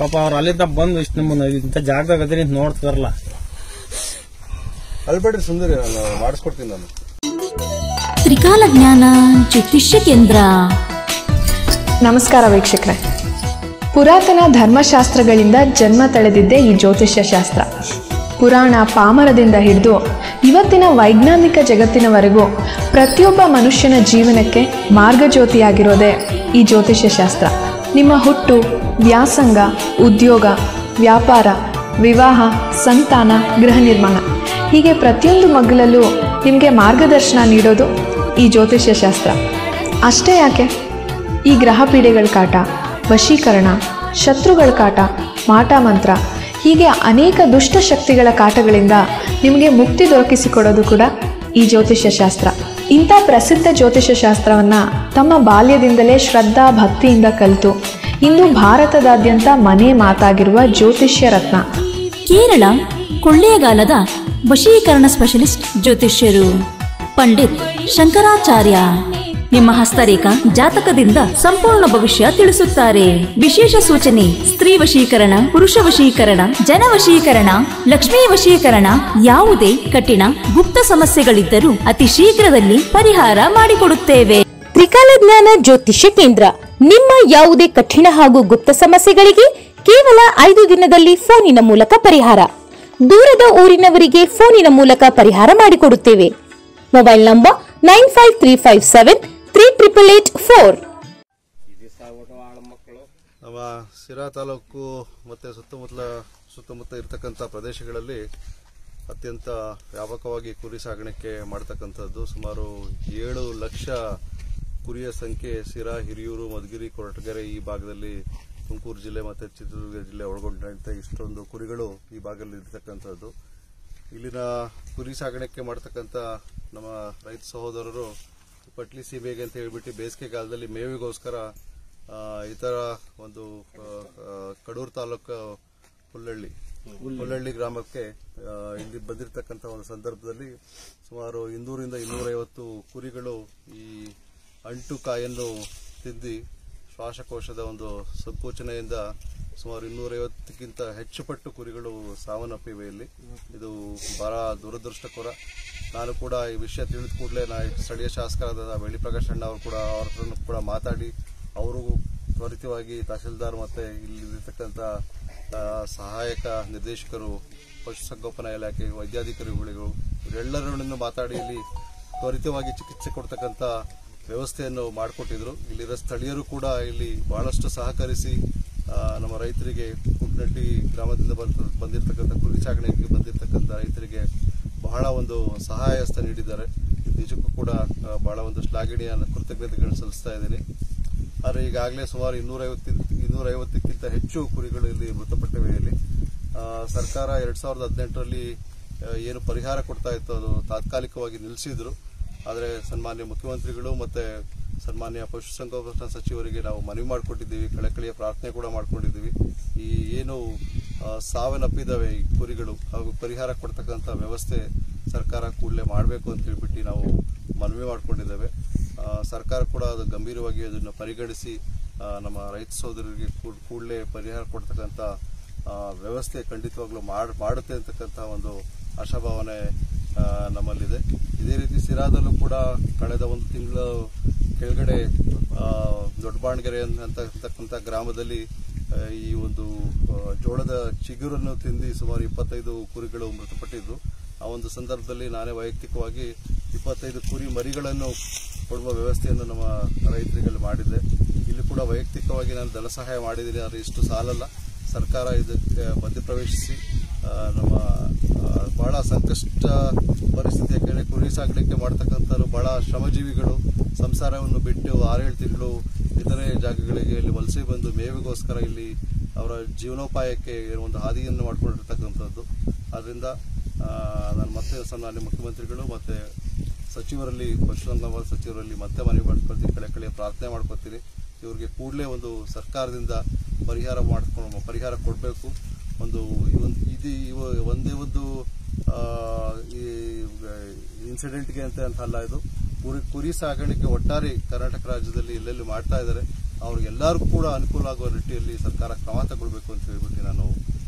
ಪಾಪ ಅವ್ರು ಅಲ್ಲಿಂದ ಬಂದು ಇಷ್ಟು ನಮ್ಮನ್ನ ಇಂಥ ಜಾಗದಾಗ ಅದೇ ನಿಂತ್ ನೋಡ್ತಾರಲ್ಲ ಅಲ್ಬೇಡ್ರಿ ಸುಂದರಿ ನಾನು ಮಾಡಿಸ್ಕೊಡ್ತೀನಿ ನಾನು ತ್ರಿಕಾಲ ಜ್ಞಾನ ಜ್ಯೋತಿಷ್ಯ ಕೇಂದ್ರ ನಮಸ್ಕಾರ ವೀಕ್ಷಕರೇ ಪುರಾತನ ಧರ್ಮಶಾಸ್ತ್ರಗಳಿಂದ ಜನ್ಮ ತಳೆದಿದ್ದೇ ಈ ಜ್ಯೋತಿಷ್ಯ ಶಾಸ್ತ್ರ ಪುರಾಣ ಪಾಮರದಿಂದ ಹಿಡಿದು ಇವತ್ತಿನ ವೈಜ್ಞಾನಿಕ ಜಗತ್ತಿನವರೆಗೂ ಪ್ರತಿಯೊಬ್ಬ ಮನುಷ್ಯನ ಜೀವನಕ್ಕೆ ಮಾರ್ಗಜ್ಯೋತಿಯಾಗಿರೋದೇ ಈ ಜ್ಯೋತಿಷ್ಯ ಶಾಸ್ತ್ರ ನಿಮ್ಮ ಹುಟ್ಟು ವ್ಯಾಸಂಗ ಉದ್ಯೋಗ ವ್ಯಾಪಾರ ವಿವಾಹ ಸಂತಾನ ಗೃಹ ನಿರ್ಮಾಣ ಹೀಗೆ ಪ್ರತಿಯೊಂದು ಮಗ್ಗಲಲ್ಲೂ ನಿಮಗೆ ಮಾರ್ಗದರ್ಶನ ನೀಡೋದು ಈ ಜ್ಯೋತಿಷ್ಯ ಶಾಸ್ತ್ರ ಅಷ್ಟೇ ಯಾಕೆ ಈ ಗ್ರಹ ಪೀಡೆಗಳ ಕಾಟ ವಶೀಕರಣ ಶತ್ರುಗಳ ಕಾಟ ಮಾಟ ಮಂತ್ರ ಹೀಗೆ ಅನೇಕ ದುಷ್ಟ ಶಕ್ತಿಗಳ ಕಾಟಗಳಿಂದ ನಿಮಗೆ ಮುಕ್ತಿ ದೊರಕಿಸಿಕೊಡೋದು ಕೂಡ ಈ ಜ್ಯೋತಿಷ್ಯ ಶಾಸ್ತ್ರ ಇಂಥ ಪ್ರಸಿದ್ಧ ಜ್ಯೋತಿಷ್ಯ ಶಾಸ್ತ್ರವನ್ನ ತಮ್ಮ ಬಾಲ್ಯದಿಂದಲೇ ಶ್ರದ್ಧಾ ಭಕ್ತಿಯಿಂದ ಕಲಿತು ಇಂದು ಭಾರತದಾದ್ಯಂತ ಮನೆ ಮಾತಾಗಿರುವ ಜ್ಯೋತಿಷ್ಯ ರತ್ನ ಕೇರಳ ಕೊಳ್ಳೇಗಾಲದ ವಶೀಕರಣ ಸ್ಪೆಷಲಿಸ್ಟ್ ಜ್ಯೋತಿಷ್ಯರು ಪಂಡಿತ್ ಶಂಕರಾಚಾರ್ಯ ನಿಮ್ಮ ಹಸ್ತರೇಖ ಜಾತಕದಿಂದ ಸಂಪೂರ್ಣ ಭವಿಷ್ಯ ತಿಳಿಸುತ್ತಾರೆ ವಿಶೇಷ ಸೂಚನೆ ಸ್ತ್ರೀ ವಶೀಕರಣ ಪುರುಷ ವಶೀಕರಣ ಜನ ವಶೀಕರಣ ಲಕ್ಷ್ಮೀ ವಶೀಕರಣ ಯಾವುದೇ ಕಠಿಣ ಗುಪ್ತ ಸಮಸ್ಯೆಗಳಿದ್ದರೂ ಅತಿ ಶೀಘ್ರದಲ್ಲಿ ಪರಿಹಾರ ಮಾಡಿಕೊಡುತ್ತೇವೆ ತ್ರಿಕಾಲ ಜ್ಞಾನ ಜ್ಯೋತಿಷ್ಯ ಕೇಂದ್ರ ನಿಮ್ಮ ಯಾವುದೇ ಕಠಿಣ ಹಾಗೂ ಗುಪ್ತ ಸಮಸ್ಯೆಗಳಿಗೆ ಕೇವಲ ಐದು ದಿನದಲ್ಲಿ ಫೋನಿನ ಮೂಲಕ ಪರಿಹಾರ ದೂರದ ಊರಿನವರಿಗೆ ಫೋನಿನ ಮೂಲಕ ಪರಿಹಾರ ಮಾಡಿಕೊಡುತ್ತೇವೆ mobile number nine five three five seven three triple eight four ನಮ್ಮ ಸಿರಾ ತಾಲೂಕು ಮತ್ತು ಸುತ್ತಮುತ್ತಲ ಸುತ್ತಮುತ್ತ ಇರತಕ್ಕಂಥ ಪ್ರದೇಶಗಳಲ್ಲಿ ಅತ್ಯಂತ ವ್ಯಾಪಕವಾಗಿ ಕುರಿ ಸಾಗಾಣಿಕೆ ಮಾಡ್ತಕ್ಕಂಥದ್ದು ಸುಮಾರು ಏಳು ಲಕ್ಷ ಕುರಿಯ ಸಂಖ್ಯೆ ಸಿರಾ ಹಿರಿಯೂರು ಮಧುಗಿರಿ ಕೊರಟಗೆರೆ ಈ ಭಾಗದಲ್ಲಿ ತುಮಕೂರು ಜಿಲ್ಲೆ ಮತ್ತು ಚಿತ್ರದುರ್ಗ ಜಿಲ್ಲೆ ಒಳಗೊಂಡಂಥ ಇಷ್ಟೊಂದು ಕುರಿಗಳು ಈ ಭಾಗದಲ್ಲಿ ಇರ್ತಕ್ಕಂಥದ್ದು ಇಲ್ಲಿನ ಕುರಿ ಸಾಗಾಣಿಕೆ ಮಾಡ್ತಕ್ಕಂಥ ನಮ್ಮ ರೈತ ಸಹೋದರರು ಪಟ್ಲಿ ಸೀಮೆಗೆ ಅಂತ ಹೇಳ್ಬಿಟ್ಟು ಬೇಸಿಗೆ ಕಾಲದಲ್ಲಿ ಮೇವಿಗೋಸ್ಕರ ಆ, ಇತರ ಒಂದು ಆ, ಆ, ಕಡೂರು ತಾಲೂಕು ಹುಲ್ಲಳ್ಳಿ ಹುಲ್ಲಳ್ಳಿ ಗ್ರಾಮಕ್ಕೆ ಆ, ಇಲ್ಲಿ ಬಂದಿರತಕ್ಕಂಥ ಒಂದು ಸಂದರ್ಭದಲ್ಲಿ ಸುಮಾರು ಇನ್ನೂರಿಂದ ಇನ್ನೂರೈವತ್ತು ಕುರಿಗಳು ಈ ಅಂಟು ಕಾಯನ್ನು ತಿಂದು ಶ್ವಾಸಕೋಶದ ಒಂದು ಸಂಕೋಚನೆಯಿಂದ ಸುಮಾರು ಇನ್ನೂರೈವತ್ತಕ್ಕಿಂತ ಹೆಚ್ಚು ಪಟ್ಟು ಕುರಿಗಳು ಸಾವನ್ನಪ್ಪಿವೆ ಇಲ್ಲಿ ಇದು ಬಹಳ ದುರದೃಷ್ಟಕರ ನಾನು ಕೂಡ ಈ ವಿಷಯ ತಿಳಿದ ಕೂಡಲೇ ನಾ ಸ್ಥಳೀಯ ಶಾಸಕರಾದ ಬೆಳ್ಳಿ ಪ್ರಕಾಶ್ ಅಣ್ಣ ಅವರು ಕೂಡ ಅವ್ರ ಹತ್ರನೂ ಕೂಡ ಮಾತಾಡಿ ಅವರು ತ್ವರಿತವಾಗಿ ತಹಶೀಲ್ದಾರ್ ಮತ್ತೆ ಇಲ್ಲಿ ಇರ್ತಕ್ಕಂಥ ಆ, ಸಹಾಯಕ ನಿರ್ದೇಶಕರು ಪಶುಸಂಗೋಪನಾ ಇಲಾಖೆ ವೈದ್ಯಾಧಿಕಾರಿಗಳು ಇವರೆಲ್ಲರನ್ನು ಮಾತಾಡಿ ಇಲ್ಲಿ ತ್ವರಿತವಾಗಿ ಚಿಕಿತ್ಸೆ ಕೊಡ್ತಕ್ಕಂಥ ವ್ಯವಸ್ಥೆಯನ್ನು ಮಾಡಿಕೊಟ್ಟಿದ್ರು ಇಲ್ಲಿರೋ ಸ್ಥಳೀಯರು ಕೂಡ ಇಲ್ಲಿ ಬಹಳಷ್ಟು ಸಹಕರಿಸಿ ಆ, ನಮ್ಮ ರೈತರಿಗೆ ಕುಟ್ನಟ್ಟಿ ಗ್ರಾಮದಿಂದ ಬಂದ ಬಂದಿರತಕ್ಕಂಥ ಕುರಿ ಸಾಗಾಣಿಕೆಗೆ ಬಂದಿರತಕ್ಕಂಥ ರೈತರಿಗೆ ಬಹಳ ಒಂದು ಸಹಾಯ ಹಸ್ತ ನೀಡಿದ್ದಾರೆ ನಿಜಕ್ಕೂ ಕೂಡ ಆ, ಬಹಳ ಒಂದು ಶ್ಲಾಘನೀಯ ಕೃತಜ್ಞತೆಗಳನ್ನು ಸಲ್ಲಿಸ್ತಾ ಇದ್ದೀನಿ ಆದರೆ ಈಗಾಗಲೇ ಸುಮಾರು ಇನ್ನೂರೈವತ್ತು ಇನ್ನೂರೈವತ್ತಕ್ಕಿಂತ ಹೆಚ್ಚು ಕುರಿಗಳು ಇಲ್ಲಿ ಮೃತಪಟ್ಟಿವೆ ಇಲ್ಲಿ ಆ, ಸರ್ಕಾರ ಎರಡ್ ಸಾವಿರದ ಹದಿನೆಂಟರಲ್ಲಿ ಏನು ಪರಿಹಾರ ಕೊಡ್ತಾ ಇತ್ತು ಅದು ತಾತ್ಕಾಲಿಕವಾಗಿ ನಿಲ್ಲಿಸಿದ್ರು ಆದರೆ ಸನ್ಮಾನ್ಯ ಮುಖ್ಯಮಂತ್ರಿಗಳು ಮತ್ತೆ ಸನ್ಮಾನ್ಯ ಪಶುಸಂಗೋಪನಾ ಸಚಿವರಿಗೆ ನಾವು ಮನವಿ ಮಾಡಿಕೊಟ್ಟಿದ್ದೀವಿ ಕಳಕಳಿಯ ಪ್ರಾರ್ಥನೆ ಕೂಡ ಮಾಡ್ಕೊಂಡಿದ್ದೀವಿ ಈ ಏನು ಆ, ಸಾವನ್ನಪ್ಪಿದ್ದಾವೆ ಈ ಕುರಿಗಳು ಹಾಗೂ ಪರಿಹಾರ ಕೊಡ್ತಕ್ಕಂಥ ವ್ಯವಸ್ಥೆ ಸರ್ಕಾರ ಕೂಡಲೇ ಮಾಡಬೇಕು ಅಂತ ಹೇಳ್ಬಿಟ್ಟು ನಾವು ಮನವಿ ಮಾಡಿಕೊಂಡಿದ್ದೇವೆ ಆ, ಸರ್ಕಾರ ಕೂಡ ಅದು ಗಂಭೀರವಾಗಿ ಅದನ್ನು ಪರಿಗಣಿಸಿ ಆ, ನಮ್ಮ ರೈತ ಸಹೋದರರಿಗೆ ಕೂಡಲೇ ಪರಿಹಾರ ಕೊಡ್ತಕ್ಕಂಥ ಆ, ವ್ಯವಸ್ಥೆ ಖಂಡಿತವಾಗ್ಲೂ ಮಾಡ್ ಮಾಡುತ್ತೆ ಅಂತಕ್ಕಂಥ ಒಂದು ಆಶಾಭಾವನೆ ಆ, ನಮ್ಮಲ್ಲಿದೆ ಇದೇ ರೀತಿ ಸಿರಾದಲ್ಲೂ ಕೂಡ ಕಳೆದ ಒಂದು ತಿಂಗಳು ಕೆಳಗಡೆ ಆ, ದೊಡ್ಡಬಾಣಗೆರೆ ಅಂತಕ್ಕಂಥ ಗ್ರಾಮದಲ್ಲಿ ಆ, ಈ ಒಂದು ಆ, ಜೋಳದ ಚಿಗುರನ್ನು ತಿಂದು ಸುಮಾರು ಇಪ್ಪತ್ತೈದು ಕುರಿಗಳು ಮೃತಪಟ್ಟಿದ್ದು ಆ ಒಂದು ಸಂದರ್ಭದಲ್ಲಿ ನಾನೇ ವೈಯಕ್ತಿಕವಾಗಿ ಇಪ್ಪತ್ತೈದು ಕುರಿ ಮರಿಗಳನ್ನು ಕೊಡುವ ವ್ಯವಸ್ಥೆಯನ್ನು ನಮ್ಮ ರೈತರಿಗೆ ಮಾಡಿದ್ದೆ ಇಲ್ಲಿ ಕೂಡ ವೈಯಕ್ತಿಕವಾಗಿ ನಾನು ಧನ ಸಹಾಯ ಮಾಡಿದ್ದೀನಿ ಆದರೆ ಇಷ್ಟು ಸಾಲಲ್ಲ ಸರ್ಕಾರ ಇದಕ್ಕೆ ಮಧ್ಯಪ್ರವೇಶಿಸಿ ಆ, ನಮ್ಮ ಆ, ಬಹಳ ಸಂಕಷ್ಟ ಪರಿಸ್ಥಿತಿ ಯಾಕೆಂದರೆ ಕುರಿ ಸಾಗಾಣಿಕೆ ಮಾಡ್ತಕ್ಕಂಥವ್ರು ಬಹಳ ಶ್ರಮಜೀವಿಗಳು ಸಂಸಾರವನ್ನು ಬಿಟ್ಟು ಆರೇಳು ತಿಂಗಳು ಇತರೆ ಜಾಗಗಳಿಗೆ ಇಲ್ಲಿ ವಲಸೆ ಬಂದು ಮೇವಿಗೋಸ್ಕರ ಇಲ್ಲಿ ಅವರ ಜೀವನೋಪಾಯಕ್ಕೆ ಒಂದು ಹಾದಿಯನ್ನು ಮಾಡಿಕೊಂಡಿರ್ತಕ್ಕಂಥದ್ದು ಆದ್ದರಿಂದ ನಾನು ಮತ್ತೆ ಸನ್ಮಾನ್ಯ ಮುಖ್ಯಮಂತ್ರಿಗಳು ಮತ್ತೆ ಸಚಿವರಲ್ಲಿ ಪಶುಸಂಗೋಪನಾ ಸಚಿವರಲ್ಲಿ ಮತ್ತೆ ಮನವಿ ಮಾಡ್ಕೊಳ್ತೀನಿ ಕಳೆ ಕಳೆ ಪ್ರಾರ್ಥನೆ ಮಾಡ್ಕೊತೀನಿ ಇವ್ರಿಗೆ ಕೂಡಲೇ ಒಂದು ಸರ್ಕಾರದಿಂದ ಪರಿಹಾರ ಮಾಡ್ಕೊಂಡು ಪರಿಹಾರ ಕೊಡಬೇಕು ಒಂದು ಈ ಒಂದು ಇದು ಇವ- ಒಂದೇ ಒಂದು ಆ, ಈ ಇನ್ಸಿಡೆಂಟ್ಗೆ ಅಂತ ಅಂತ ಅಲ್ಲ ಇದು ಕುರಿ ಕುರಿ ಸಾಗಾಣಿಕೆ ಒಟ್ಟಾರೆ ಕರ್ನಾಟಕ ರಾಜ್ಯದಲ್ಲಿ ಎಲ್ಲೆಲ್ಲಿ ಮಾಡ್ತಾ ಇದ್ದಾರೆ ಅವ್ರಿಗೆಲ್ಲರಿಗೂ ಕೂಡ ಅನುಕೂಲ ಆಗುವ ನಿಟ್ಟಿನಲ್ಲಿ ಸರ್ಕಾರ ಕ್ರಮ ತಗೊಳ್ಬೇಕು ಅಂತ ಹೇಳ್ಬಿಟ್ಟು ನಾನು